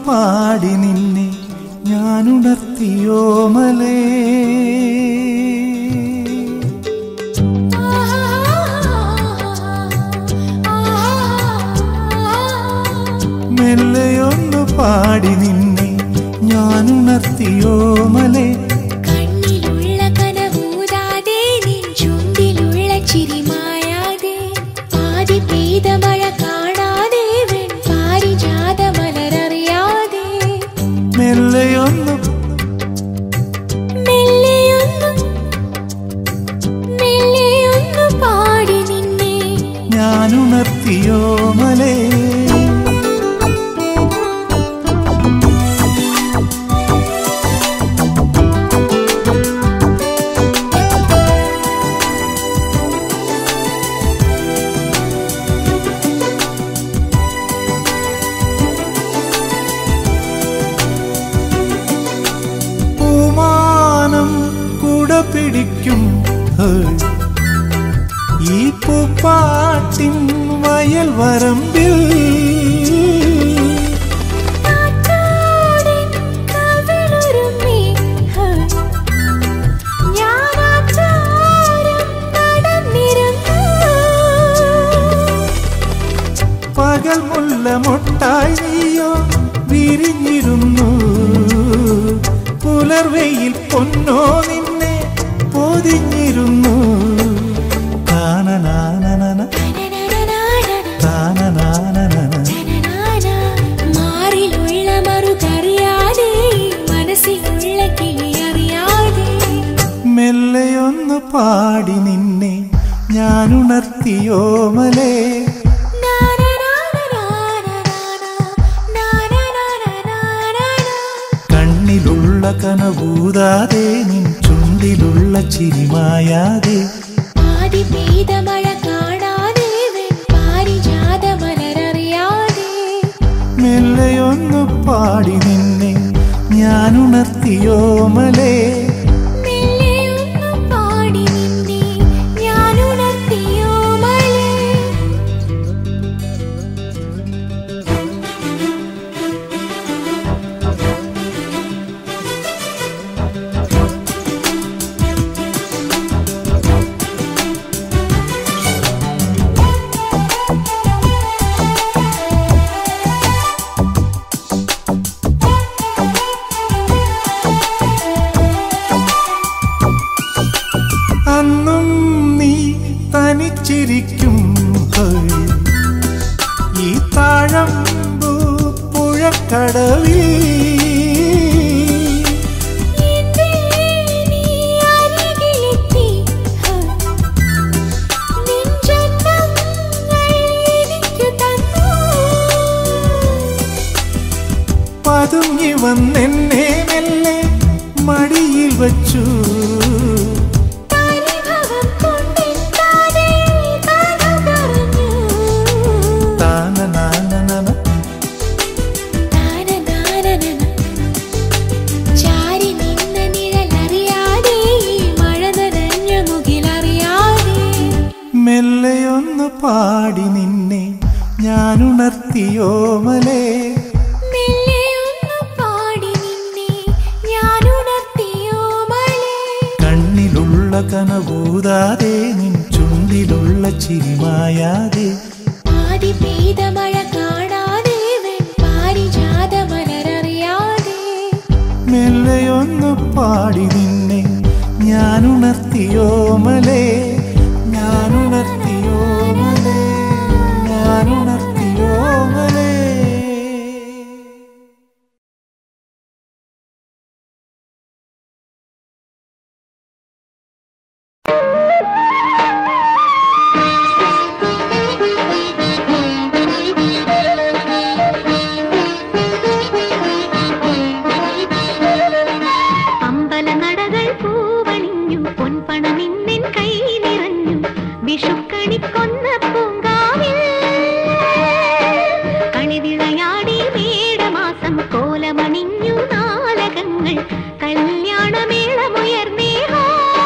പാടി നിന്നെ ഞാനുണർത്തിയോ മലേ മെല്ലയൊന്നു പാടി നിന്നെ ഞാനുണർത്തിയോ മലേ കണ്ണിലുള്ള കനവൂതാതെ നിൻ ചുണ്ടിലുള്ള ചിരി മായാതെ പാതി പെയ്ത മഴ കാണാതെ വെൺ പാരിജാത മലരറിയാതെ മെല്ലയൊന്നു മെല്ലെയൊന്നു മെല്ലെയൊന്നു പാടി നിന്നെ ഞാനുണർത്തിയോ മലേ പൂമാനം കുട പിടിക്കും ഹേ. ഈ പൂപ്പാട്ടിൻ വയൽ വരമ്പിൽ കാറ്റാടിൻ കവിളുരുമ്മി, ഹ. ഞാനാചാരം നടന്നിരുന്നു പകൽ മുല്ല മൊട്ടായി നീയോ വിരിഞ്ഞിരുന്നു പുലർവെയിൽ പൊന്നോ നിന്നെ പൊതിഞ്ഞിരുന്നു താനനാനനന, താനനാനനന. മാറിലുള്ള മറുകറിയാതെ മനസ്സിലുള്ള കിളി അറിയാതെ മെല്ലെയൊന്നു പാടി നിന്നെ ഞാനുണർത്തിയോ മലേ കണ്ണിലുള്ള കനവൂതാതെ നിൻ ചുണ്ടിലുള്ള ചിരിമായാതെ ആദി പെയ്ത മഴ കാണാതെ പാരിജാത മലരറിയാതെ മെല്ലെയൊന്നു പാടി നിന്നെ ഞാനുണർത്തിയോ മലേ മെല്ലെയൊന്നു പാടി നിന്നെ ഞാനുണർത്തിയോ മലേ അന്നും നീ തനിച്ചിരിക്കും ഹേയ്. ഈ താഴമ്പു പുഴക്കടവിൽ എന്റെ നീ അരികിലെത്തി നിൻ ജന്മങ്ങൾ എനിക്ക് തന്നു പതുങ്ങി വന്നെന്നെ മെല്ലെ മടിയിൽ വച്ചു പരിഭവം കൊണ്ടെത്താതെ കഥ പറഞ്ഞു താനനാനനന താനതാനനന. ചാരി നിന്ന നിഴലറിയാതെ ഈ മഴ നനഞ്ഞ മുകിലറിയാതെ മെല്ലെയൊന്നു പാടി നിന്നെ ഞാനുണർത്തിയോ മലേ മെല്ലെയൊന്നു പാടി നിന്നെ ഞാനുണർത്തിയോ മലേ കണ്ണിലുള്ള കനവൂതാതെ നിൻ ചുണ്ടിലുള്ള ചിരിമായാതെ ആദി പെയ്ത മഴ കാണാതെ വെൺ പാരിജാത മലരറിയാതെ മെല്ലെയൊന്നു പാടി നിന്നെ ഞാനുണർത്തിയോ മലേ ഞാനുണർത്തിയോ മലേ ഞാനുണർത്തിയോ മലേ അമ്പലനടകൾ പൂവണിഞ്ഞു പൊൻപണമിന്നിൻ കൈ നിറഞ്ഞു വിഷുക്കണിക്കൊന്ന പൂങ്കാവിൽ കണിവിളയാടി മേടമാസം കോലമണിഞ്ഞു നാലകങ്ങൾ കല്യാണമേളമുയർന്നേ ഹോ.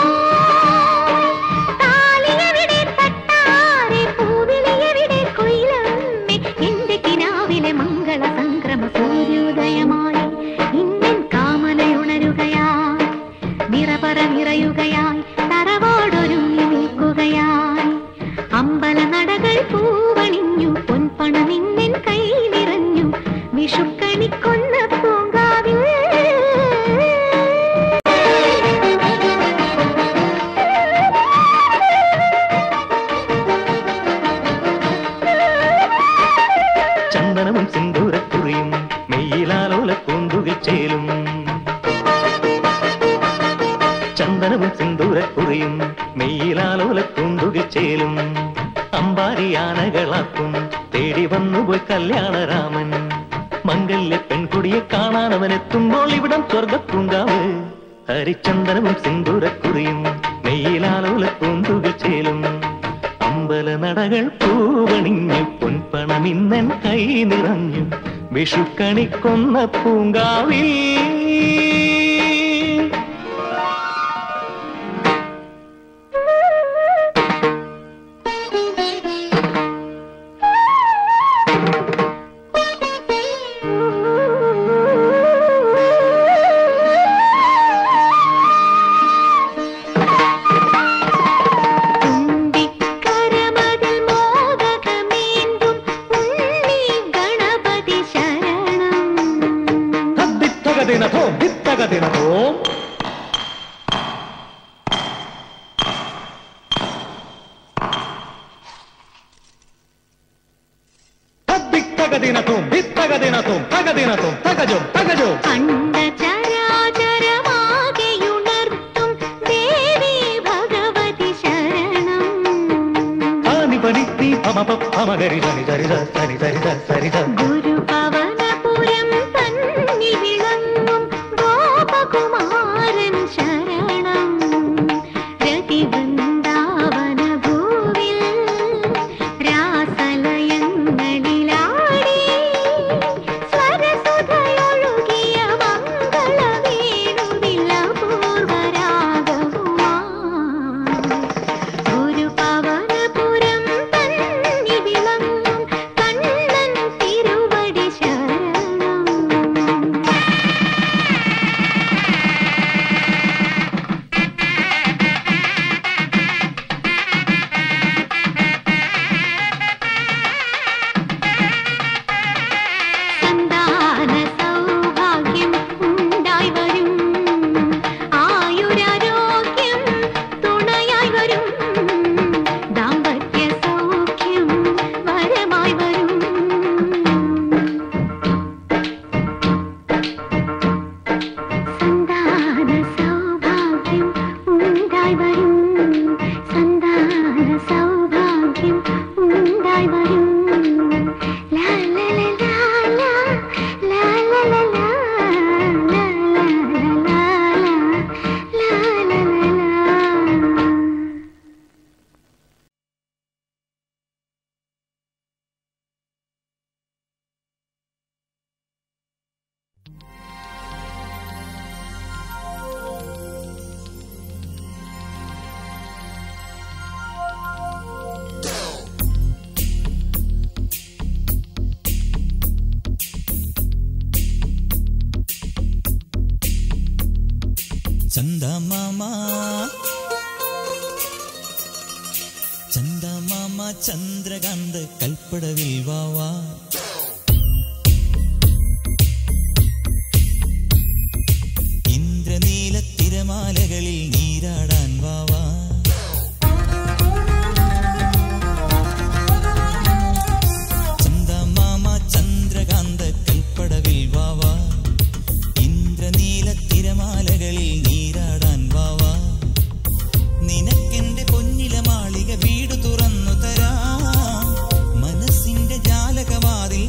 താലിയെവിടെ തട്ടാരെ പൂവിളിയെവിടെ കൊയിലമ്മേ എന്റെ കിനാവിലെ മംഗള സംക്രമ സൂര്യോദയം മെയ്യിലാലോല കുണ്ടുകിൽ ചേലും അമ്പാരിയാനകളാക്കും തേടി വന്നുപോയി കല്യാണരാമൻ മംഗല്യ പെൺകുടിയെ കാണാൻ അവൻ എത്തുമ്പോൾ ഇവിടം സ്വർഗപ്പൂങ്കാവ് ഹരിചന്ദനവും സിന്ദൂരക്കുറിയും മെയ്യിലാലോല കുണ്ടുകിൽ ചേലും അമ്പല നടകൾ പൂവണിഞ്ഞു പൊൻപണം ഇന്നൻ കൈ നിറഞ്ഞു വിഷുക്കണിക്കൊന്ന പൂങ്കാവിൽ തുമ്പിക്കരമതിൽ മോദകമേന്തും ഉണ്ണി ഗണപതി ശരണം തദ്ദിത്തകദിനതോ ദിത്തകദിനതോ തദ്ദിത്തകദിനതോ ദിത്തകദിനതോ തകദിനതോ തകജോ തകജോ അണ്ടചരാചരമാകെയുണർത്തും ദേവി ഭഗവതി ശരണം ആനി പനി നീ പമ പ പമ ഗരി സനി സരി സ സനി സരി സ സരി സ ഗുരുപവനപുരം തന്നിൽ വിളങ്ങും ഗോപകുമാരൻ ശരണം രതിവൃന്ദാവന ഭൂവിൽ രാസലയങ്ങളിലാടി സ്വരസുധയൊഴുകിയ മംഗളവേണുവിൽ അപൂർവരാഗവുമായി ഗുരുപവനപുരം തന്നി വിളങ്ങും കണ്ണൻ തിരുവടി ശരണം സന്താന സൗഭാഗ്യം ഉണ്ടായി വരും ആയുരാരോഗ്യം തുണയായി വരും ദാമ്പത്യ സൗഖ്യം വരമായി വരും സന്താന സൗഭാഗ്യം ഉണ്ടായി വരും സന്താന സൗഭാഗ്യം ഉണ്ടായി വരും ലാ ലാ ലാ ലാ ലാ ലാ ലാ ലാ ലാ ലാ ലാ ലാ ലാ ലാ ലാ ചന്ദമാമ ചന്ദമാമ ചന്ദ്രകാന്ത കൽപ്പടവിൽ വാവാ ഇന്ദ്രനീല തിരമാലകളിൽ നീരാടാൻ വാവാ ചന്ദമാമ ചന്ദ്രകാന്ത കൽപ്പടവിൽ വാവാ ഇന്ദ്രനീല തിരമാലകളിൽ നീരാടാൻ വാവാ നിനക്കെന്റെ പൊന്നില മാളിക വീട് തുറന്നു തരാം മനസ്സിന്റെ ജാലകവാതിൽ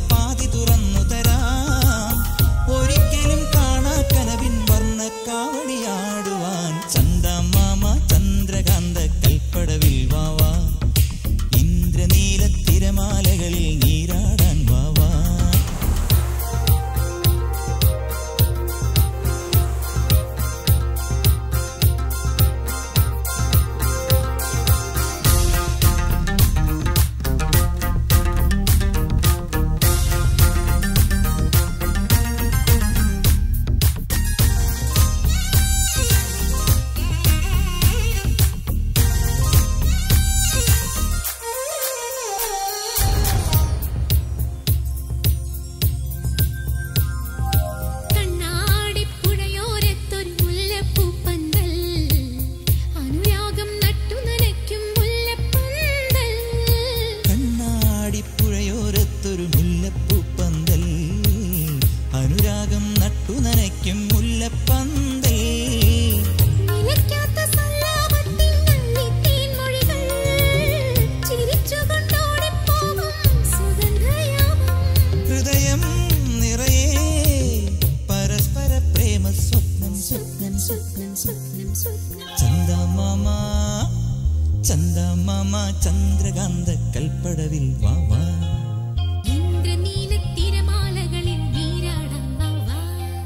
ചന്ദമാമ ചന്ദ്രകാന്ത കൽപ്പടവിൽ വാ വാ ഇന്ദ്രനീല തിരമാലകളിൽ നീരാടാൻ വാ വാ.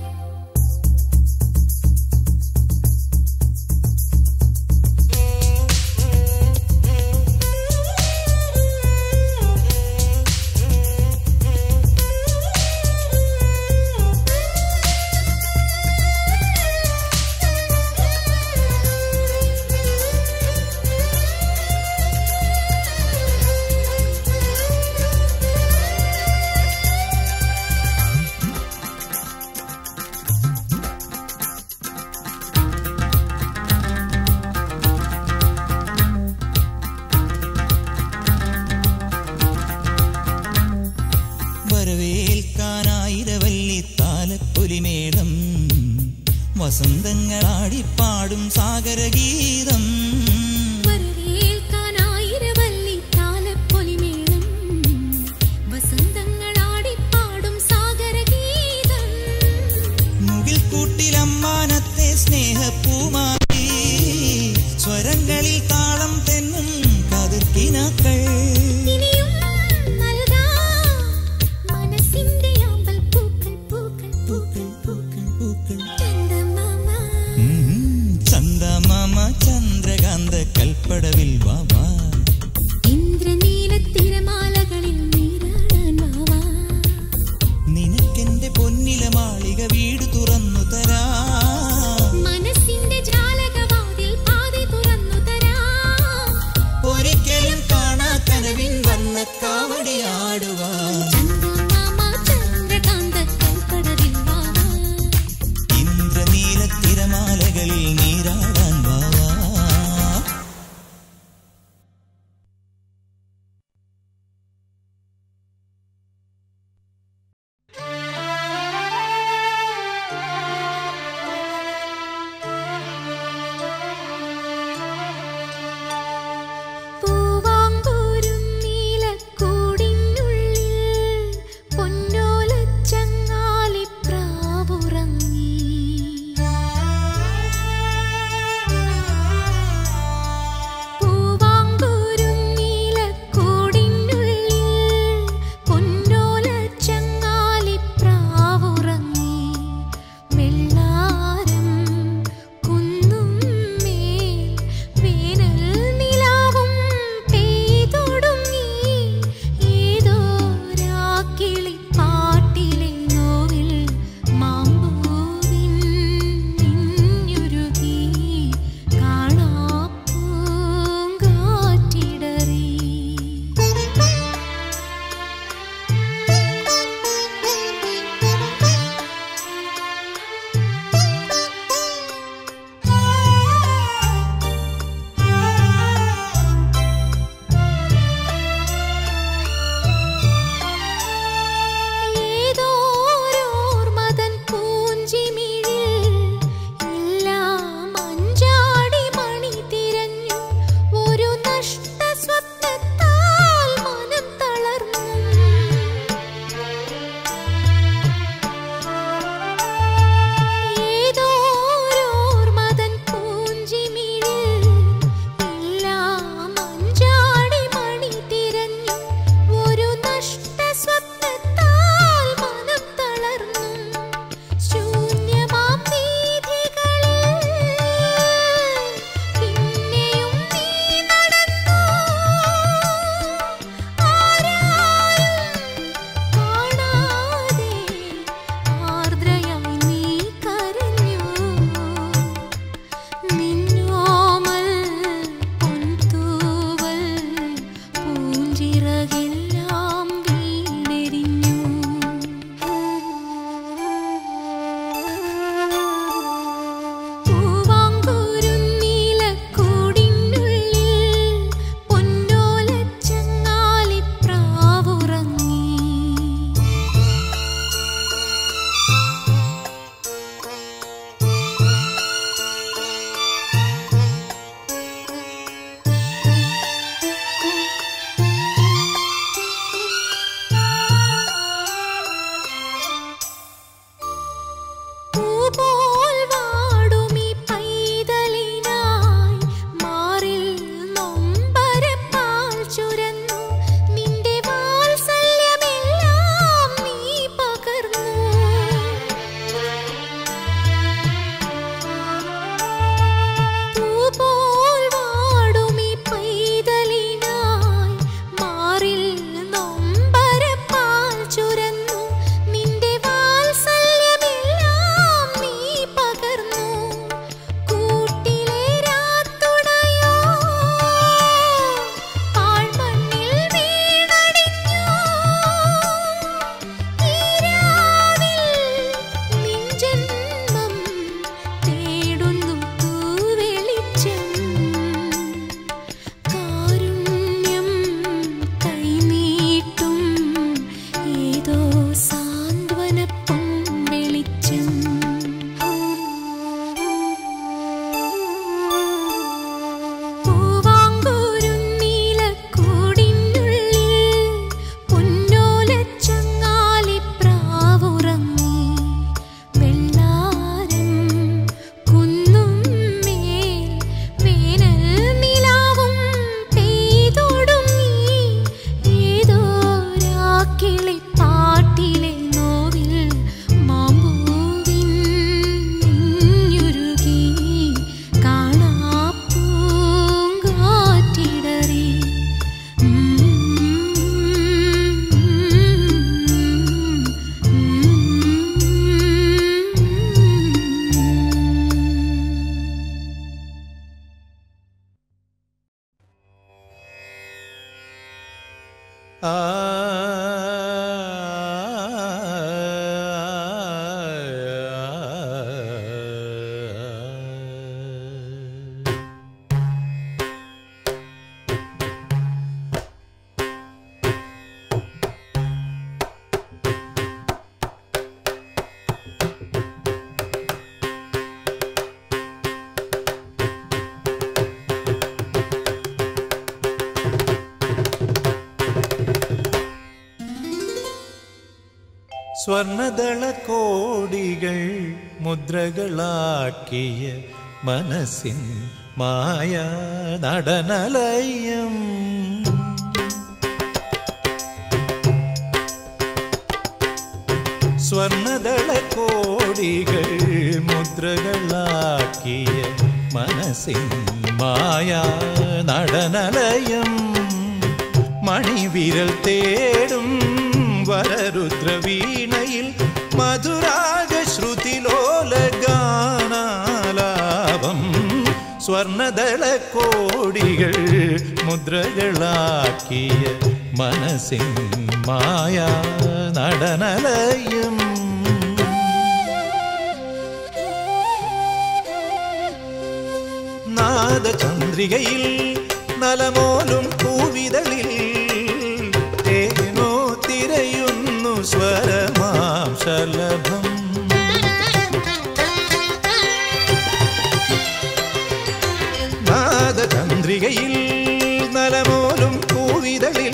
വരവേൽക്കാനായിരവല്ലി താലപ്പൊലിമേളം വസന്തങ്ങളാടിപ്പാടും സാഗരഗീതം വരവേൽക്കാനായിരവല്ലി താലപ്പൊലിമേളം വസന്തങ്ങളാടിപ്പാടും സാഗരഗീതം മുകിൽ കൂട്ടിലമ്മാനത്തെ സ്നേഹപ്പൂമാരി സ്വരങ്ങളിൽ താളം തെന്നും കതിർക്കിനാക്കൾ ഇനിയും നൽകാം മനസ്സിന്റെ ആമ്പൽ പൂക്കൾ പൂക്കൾ പൂക്കൾ പൂക്കൾ പൂക്കൾ ചന്ദമാമ ഉം, ചന്ദമാമ ചന്ദ്രകാന്ത സ്വർണദള കോടികൾ മുദ്രകളാക്കിയ മനസ്സിൻ മായ നടനലയം സ്വർണദള കോടികൾ മുദ്രകളാക്കിയ മനസ്സിൻ മായ നടനലയം മണിവിരൽ തേടും വരരുദ്രവീണയിൽ മധുരാഗ ശ്രുതിലോല ഗാനാലാപം സ്വർണദള കോടികൾ മുദ്രകളാക്കിയ മനസ്സിൻ മായ നടനലയം നാദചന്ദ്രികയിൽ നലമോലും പൂവിതളിൽ തേനോ തിരയുന്നു സ്വരമാം ശലഭം നാദചന്ദ്രികയിൽ നലമോലും പൂവിതളിൽ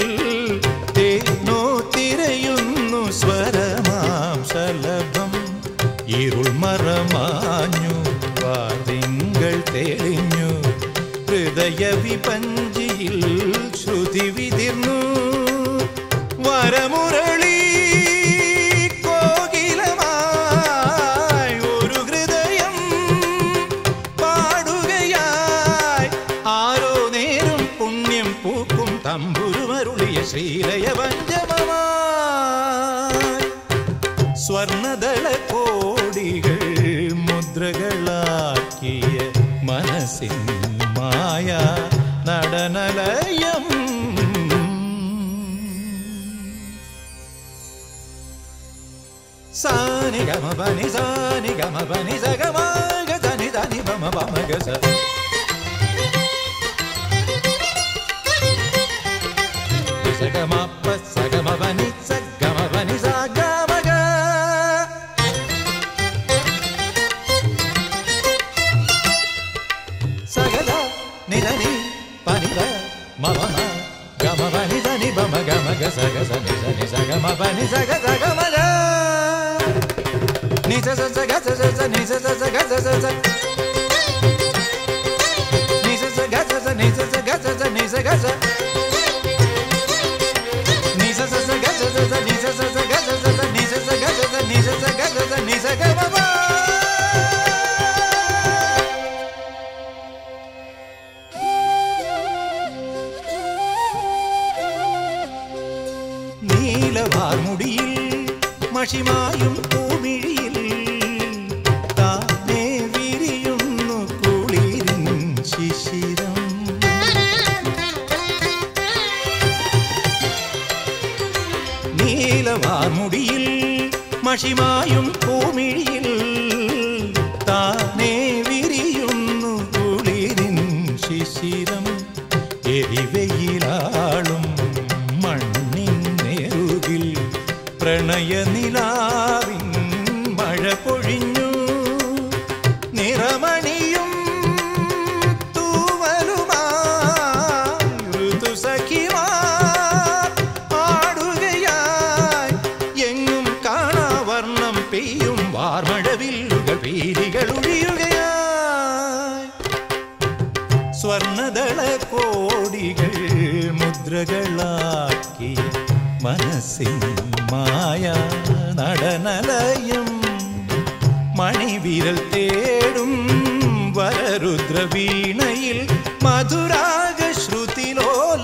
തേനോ തിരയുന്നു സ്വരമാം ശലഭം ഇരുൾ മറമാഞ്ഞു വാതിങ്കൾ തെളിഞ്ഞു ഹൃദയ വിപഞ്ചിയിൽ ശ്രുതി വിതിർന്നു വരമുരളി കോകിലമായി ഒരു ഹൃദയം പാടുകയായി ആരോ നേരും പുണ്യം പൂക്കും തമ്പുരുമരുളിയ ശ്രീലയ പഞ്ചമമായി സ്വർണദള കോടികൾ മുദ്രകളാക്കിയ മനസ്സിൻ മായ നടനലയം സാനി ഗമ പനി സാനി ഗമ പനി സഗമ ഗനി ധനി ബമ ബമ ഗസ സഗമ പ സഗമ പനി സഗമ പനി സഗമ ഗ സഗദ നിധനി പനിത മമ ഗമ പനി ധനി ബമ ഗമ ഗ സഗ സ നി സ നി സഗമ പനി സഗ സഗമ ഗ നി സ സ സ ഗ സ സ സ നി സ സ സ ഗ സ സ സ നി സ സ ഗ സ സ നി സ സ ഗ സ സ നി സ ഗ സ നി സ സ സ ഗ സ സ സ നി സ സ സ ഗ സ സ സ നി സ സ ഗ സ സ നി സ സ ഗ സ സ നി സ ഗ മ പ നീലവാർമുടിയിൽ മഷിമായും പൂമിഴിയിൽ താനേ വിരിയുന്നു കുളിരിൻ ശിശിരം നീലവാർമുടിയിൽ മഷിമായും പൂമിഴിയിൽ താനേ വിരിയുന്നു കുളിരിൻ ശിശിരം എരിവെയിലാളും മണ്ണിൻ നെറുകിൽ പ്രണയനിലാവിൻ മഴ പൊഴിഞ്ഞു നിറമണിയും തൂവലുമായി ഋതുസഖിമാർ ആടുകയായി എങ്ങും കാണാവർണ്ണം പെയ്യും വാർമഴവില്ലുകൾ പീലികൾ ഒഴിയുകയായി സ്വർണദള കോടികൾ മുദ്രകളാക്കിയ മനസ്സിൻ മായ നടനലയം മണിവിരൽ തേടും വരരുദ്രവീണയിൽ മധുരാഗ ശ്രുതിലോല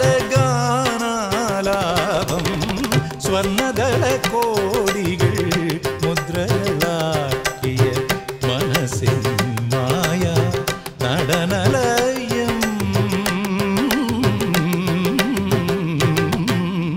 ഗാനാലാപം സ്വർണദള കോടികൾ മുദ്രകളാക്കിയ മനസ്സിൻ മായ നടനലയം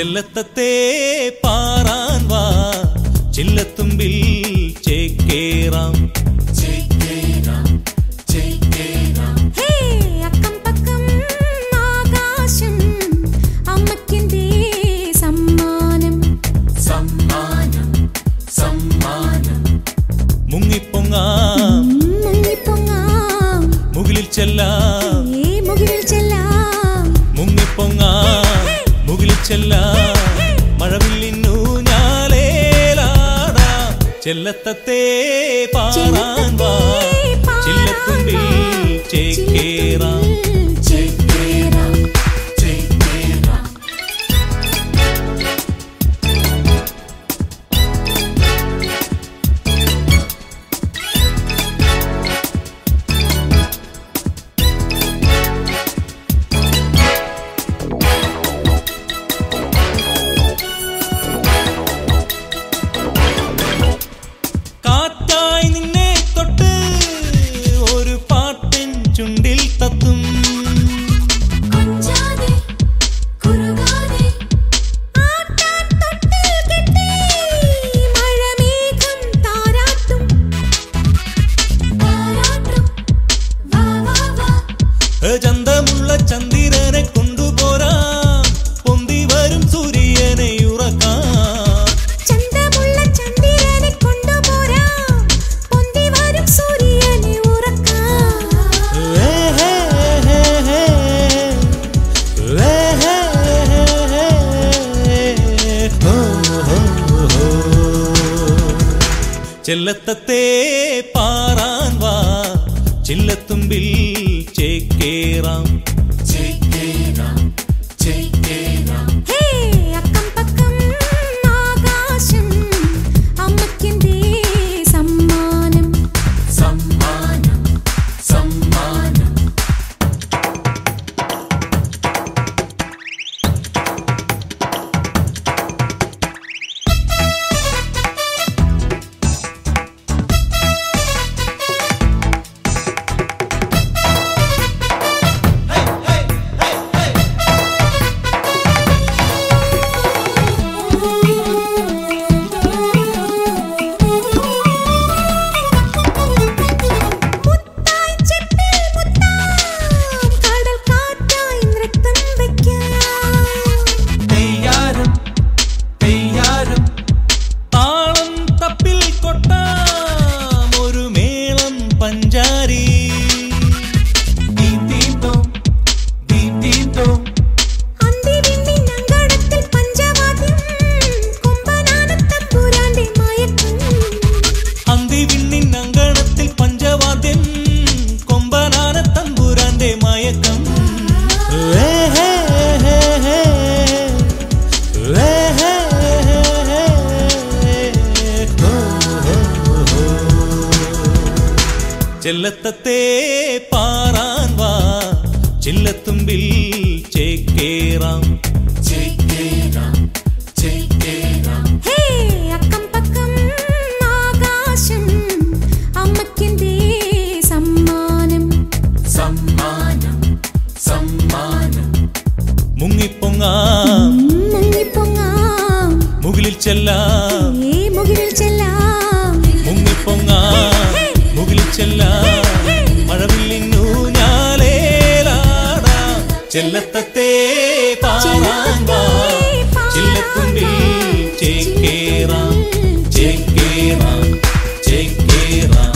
ചെല്ലത്തത്തെ പാറാൻ വാ ചില്ലത്തുമ്പിൽ ചേക്കേറാം ഹേ അക്കം പക്കം ആകാശം അമ്മക്കിന്റെ സമ്മാനം മുങ്ങിപ്പൊങ്ങാം മുങ്ങിപ്പൊങ്ങാം മുകിലിൽ ചെല്ലാം ഏ മുകിലിൽ ചെല്ലാം മുങ്ങിപ്പൊങ്ങാം മുകിലിൽ ചെല്ലാം മഴവില്ലിന്നു ഞാലേലാടാം ചെല്ലത്തത്തെ പാറാൻ വാ ചില്ലത്തുമ്പിൽ ചേക്കേറാം ചേക്കേറാം കാറ്റായി നിന്നെ തൊട്ട് ഒരു പാട്ടിൻ ചുണ്ടിൽ തത്തും കൊഞ്ചാതെ കുറുകാതെ ആട്ടാൻ തൊട്ടിൽ കെട്ടി മഴമേഘം താരാട്ടും താരാട്ടും വാ വാ വാ ചന്തമുള്ള ചന്ദ്രനെ കൊണ്ടുപോരാ പൊന്തി വരും സൂര്യനെ ഉറക്കാം ചന്തമുള്ള ചന്ദ്രനെ കൊണ്ടുപോരാം പൊന്തി വരും സൂര്യനെ ഉറക്കാം ഏ ഹേ ഹേ ഹേ. ഏ ഹേ ഹേ ഹേ. ഹോ, ഹോ, ഹോ. ചെല്ലത്തത്തെ പാറാൻ വാ ചില്ലത്തുമ്പിൽ ചേക്കേറാം ഹേ അക്കം പക്കം ആകാശം അമ്മക്കിന്റെ സമ്മാനം മുത്തായി ചെപ്പിൽ മുത്താം കടൽ കാറ്റായി നൃത്തം വെക്കാം പെയ്യാരം പെയ്യാരം താളം തപ്പിൽ കൊട്ടാം ഒരു മേളം പഞ്ചാരി അന്തിവിണ്ണിൻ അങ്കണത്തിൽ പഞ്ചവാദ്യം കൊമ്പനാന തമ്പുരാന്റെ മയക്കം അന്തി വിണ്ണിൻ അങ്കണത്തിൽ പഞ്ചവാദ്യം കൊമ്പനാന തമ്പുരാന്റെ മയക്കം ഏ ഹേ ഹേ ഹേ. ഏ ഹേ ഹേ ഹേ. ഹോ, ഹോ, ഹോ. ചെല്ലത്തത്തെ പാറാൻ വാ ചില്ലത്തുമ്പിൽ ചേക്കേറാം ഹേ അക്കം പക്കം ആകാശം അമ്മക്കിന്റെ സമ്മാനം മുങ്ങിപ്പൊങ്ങാം മുങ്ങിപ്പൊങ്ങാം മുകിലിൽ ചെല്ലാം ഏ മുകിലിൽ ചെല്ലാം മുങ്ങിപ്പൊങ്ങാം മുകിലിൽ ചെല്ലാം മഴവില്ലിന്നു ഞാലേലാടാം ചെല്ലത്തത്തെ പാറാൻ വാ ചില്ലത്തുമ്പിൽ ചേക്കേറാം ചേക്കേറാം ചേക്കേറാം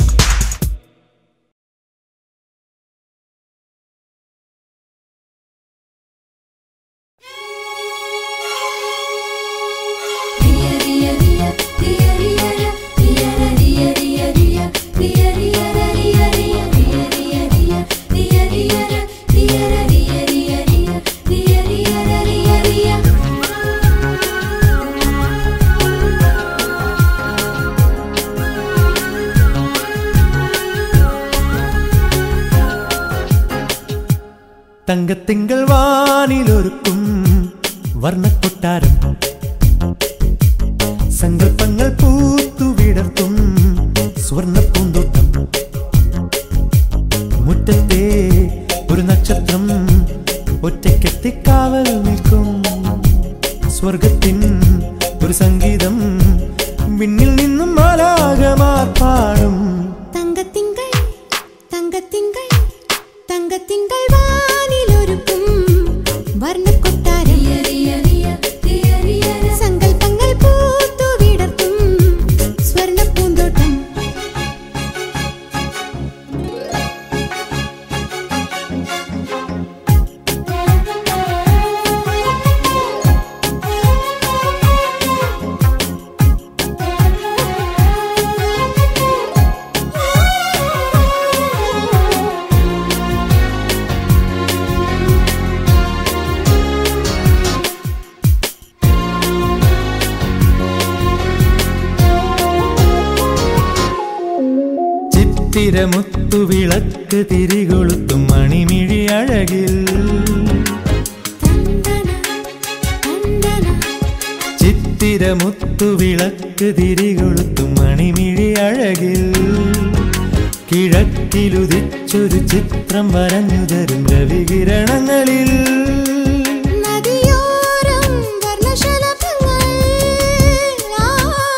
തങ്കത്തിങ്കൾ വാനിലൊരുക്കും വർണ്ണക്കൊട്ടാരം സങ്കല്പങ്ങൾ പൂത്തുവിടർത്തും സ്വർണ്ണ പൂന്തോട്ടം മുറ്റത്തെ ഒരു നക്ഷത്രം ഒറ്റയ്ക്കെത്തി കാവൽ നിൽക്കും സ്വർഗത്തിൻ ഒരു സംഗീതം വിണ്ണിൽ നിന്നും മാലാകമാർ പാടും തങ്കത്തിങ്കൾ തങ്കത്തിങ്കൾ തങ്കത്തിങ്കൾ വാനിലൊരുക്കും വർണ്ണക്കൊട്ടാരം സങ്കൽപ്പങ്ങൾ പൂത്തു വിടർത്തും സ്വർണ്ണ പൂന്തോട്ടം ചിത്തിരമുത്തു വിളക്ക് തിരികൊളുത്തും മണിമിഴി അഴകിൽ തന്തന തന്തന ചിത്തിരമുത്തു വിളക്ക് തിരികൊളുത്തും മണിമിഴി അഴകിൽ കിഴക്കിലുദിച്ചൊരു ചിത്രം വരഞ്ഞു തരും രവികിരണങ്ങളിൽ നദിയോരം വർണ്ണശലഭങ്ങൾ ആ,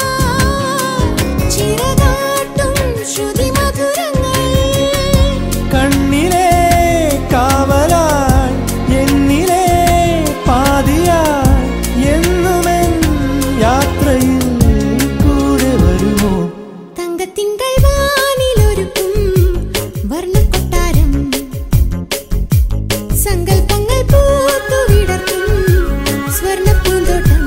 ചിറകാട്ടും ശ്രുതിമധുരങ്ങൾ കണ്ണിലെ കാവലായി എന്നിലെ പാതിയായി എന്നുമെൻ യാത്രയിൽ കൂടെ വരുമോ തങ്കത്തിങ്കൾ വാനിലൊരുക്കും വർണ്ണക്കൊട്ടാരം സങ്കൽപ്പങ്ങൾ പൂത്തു വിടർത്തും സ്വർണ്ണ പൂന്തോട്ടം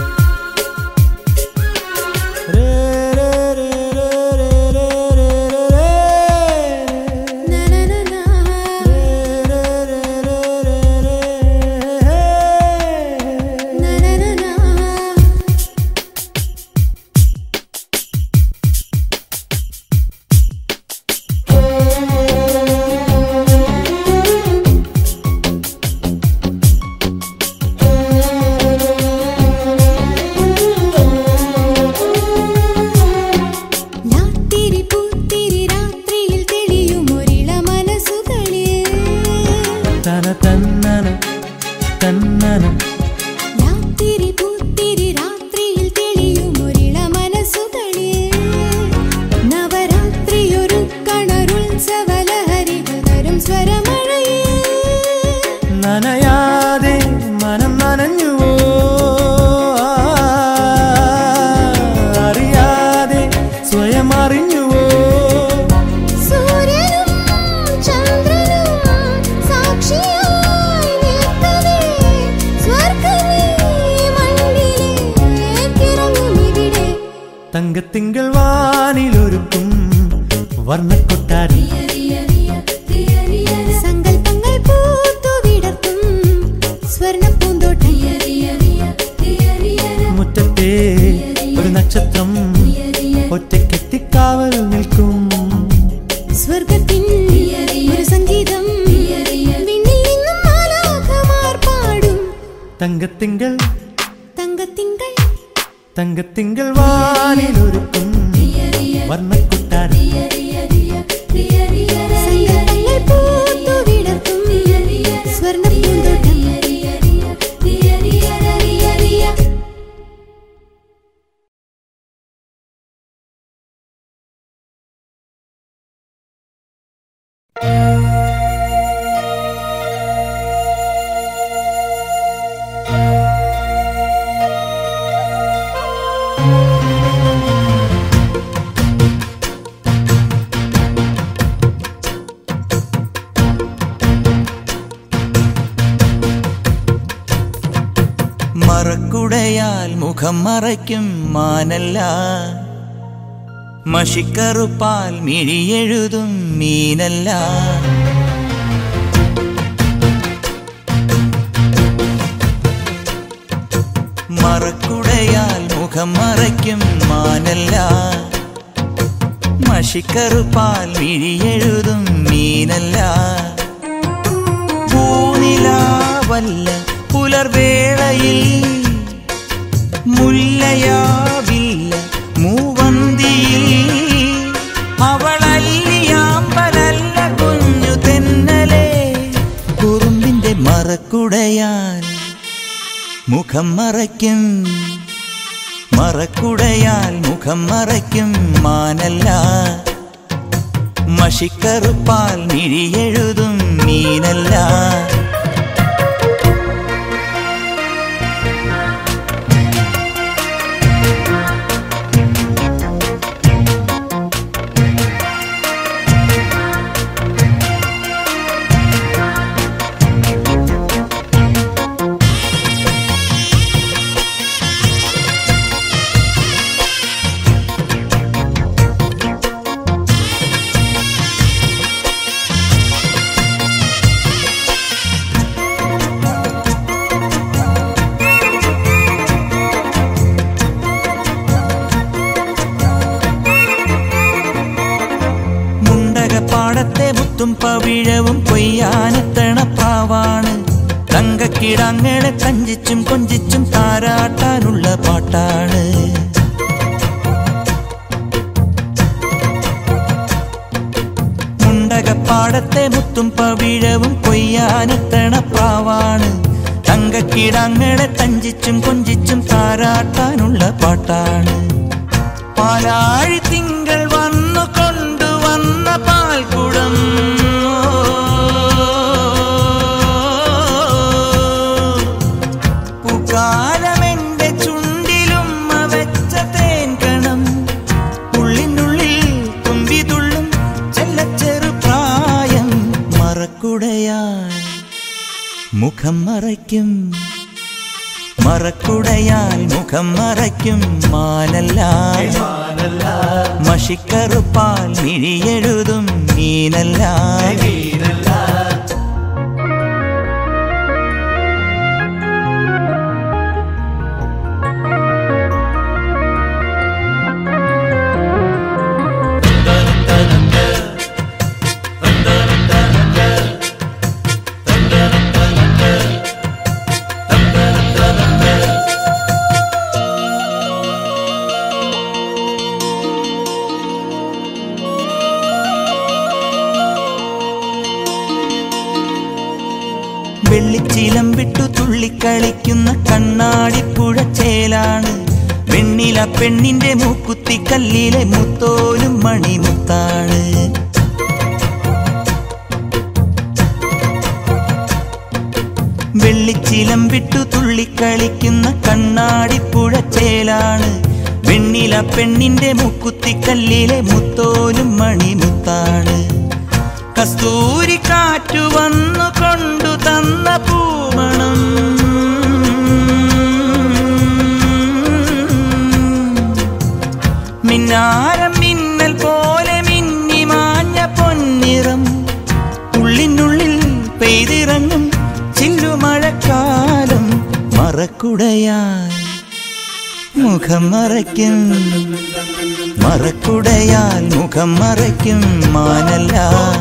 രേ, രേ, രേ, രേ, രേ, രേ, രേ, രേ, രേ. നനനനാ. നനനനാ. രാത്തിരി പൂത്തിരി രാത്രിയിൽ തെളിയും ഒരിള മനസ്സുകളിൽ തന തന്നന തന്നന രാത്തിരി പൂത്തിരി രാത്രിയിൽ തെളിയും ഒരിള മനസ്സുകളിൽ നവരാത്രി ഒരു കണരുത്സവലഹരികൾ തരും സ്വരമഴയിൽ നനയാതെ മനം നനഞ്ഞുവോ അറിയാതെ സ്വയം അറിഞ്ഞുവോ സൂര്യനും ചന്ദ്രനും സാക്ഷിയായി നിൽക്കവേ സ്വർഗമേ മണ്ണിലേക്കിറങ്ങും ഇവിടെ തങ്കത്തിങ്കൾ വാനിലൊരുക്കും വർണ്ണക്കൊട്ടാരം സങ്കൽപ്പങ്ങൾ പൂത്തു വിടർത്തും സ്വർണ്ണ പൂന്തോട്ടം മുറ്റത്തെ ഒരു നക്ഷത്രം ഒറ്റക്കെത്തിക്കാവൽ നിൽക്കും സ്വർഗത്തിൻ ഒരു സംഗീതം വിണ്ണിൽ നിന്നും മാലാഖമാർ പാടും തങ്കത്തിങ്കൾ തങ്കത്തിങ്കൾ തങ്കത്തിങ്കൾ വാനിലൊരുക്കും വർണ്ണക്കൊട്ടാരം സങ്കൽപ്പങ്ങൾ പൂത്തു വിടർത്തും സ്വർണ്ണ പൂന്തോട്ടം മറക്കുടയാൽ മുഖം മറയ്ക്കും മാനല്ല മഷിക്കറുപ്പാൽ മിഴിയെഴുതും മീനല്ല മറക്കുടയാൽ മുഖം മറയ്ക്കും മാനല്ല മഷിക്കറുപ്പാൽ മിഴിയെഴുതും മീനല്ല പൂനിലാവല്ല പുലർവേളയിൽ മുല്ലയാവില്ല മൂവന്തിയിൽ അവളല്ലിയാമ്പലല്ല കുഞ്ഞു തെന്നലെ കുറുമ്പിന്റെ മറക്കുടയാൽ മുഖം മറയ്ക്കും മറക്കുടയാൽ മുഖം മറയ്ക്കും മാനല്ല മഷിക്കറുപ്പാൽ മിഴിയെഴുതും മീനല്ല മുണ്ടകപ്പാടത്തെ മുത്തും പവിഴവും കൊയ്യാനെത്തണ പ്രാവാണ് തങ്കക്കിടങ്ങളെ കഞ്ചിച്ചും കൊഞ്ചിച്ചും താരാട്ടാനുള്ള പാട്ടാണ് മുണ്ടകപ്പാടത്തെ മുത്തും പവിഴവും കൊയ്യാനെത്തണ പ്രാവാണ് തങ്കക്കിടങ്ങളെ തഞ്ചിച്ചും കൊഞ്ചിച്ചും താരാട്ടാനുള്ള പാട്ടാണ് പാലാഴി തിങ്കൾ വന്നു കൊണ്ടുവന്ന പാൽക്കുടം പൂക്കാലമെന്റെ ചുണ്ടിലും വെച്ച തേൻകണം ഉള്ളിനുള്ളിൽ തുമ്പി തുള്ളും ചെല്ലച്ചെറു പ്രായം മറക്കുടയാൽ മുഖം മറയ്ക്കും മറക്കുടയാൽ മുഖം മറയ്ക്കും മാനല്ല മഷിക്കറുപ്പാൽ മിഴിയെഴുതും മീനല്ല വെള്ളിച്ചിലം വിട്ടു തുള്ളിക്കളിക്കുന്ന കണ്ണാടിപ്പുഴ ചേലാണ് വെണ്ണില പെണ്ണിന്റെ മൂക്കുത്തി കല്ലിലെ മുത്തോലും മണിമുത്താണ് വെള്ളിച്ചിലം വിട്ടു തുള്ളിക്കളിക്കുന്ന കണ്ണാടിപ്പുഴ ചേലാണ് വെണ്ണില പെണ്ണിന്റെ മൂക്കുത്തി കല്ലിലെ മുത്തോലും മണിമുത്താണ് കസ്തൂരി കാറ്റു വന്നു കൊണ്ടു തന്ന പൂമണം മിന്നാരം മിന്നൽ പോലെ മിന്നി മാഞ്ഞ പൊന്നിറം ഉള്ളിനുള്ളിൽ പെയ്തിറങ്ങും ചില്ലുമഴക്കാലം മറക്കുടയാൽ മുഖം മറയ്ക്കും മറക്കുടയാൽ മുഖം മറയ്ക്കും മാനല്ല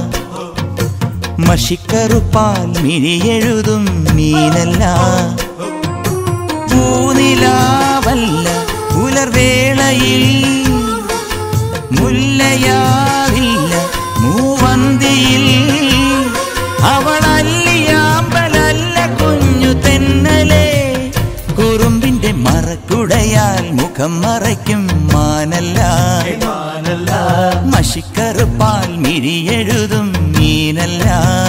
മഷിക്കറുപ്പാൽ മിഴിയെഴുതും മീനല്ല പൂനിലാവല്ല പുലർവേളയിൽ മുല്ലയാവില്ല മൂവന്തിയിൽ അവളല്ലിയാമ്പലല്ല കുഞ്ഞു തെന്നലേ കുറുമ്പിന്റെ മറക്കുടയാൽ മുഖം മറയ്ക്കും മാനല്ല മഷിക്കറുപ്പാൽ മിഴിയെഴുതും മീനല്ല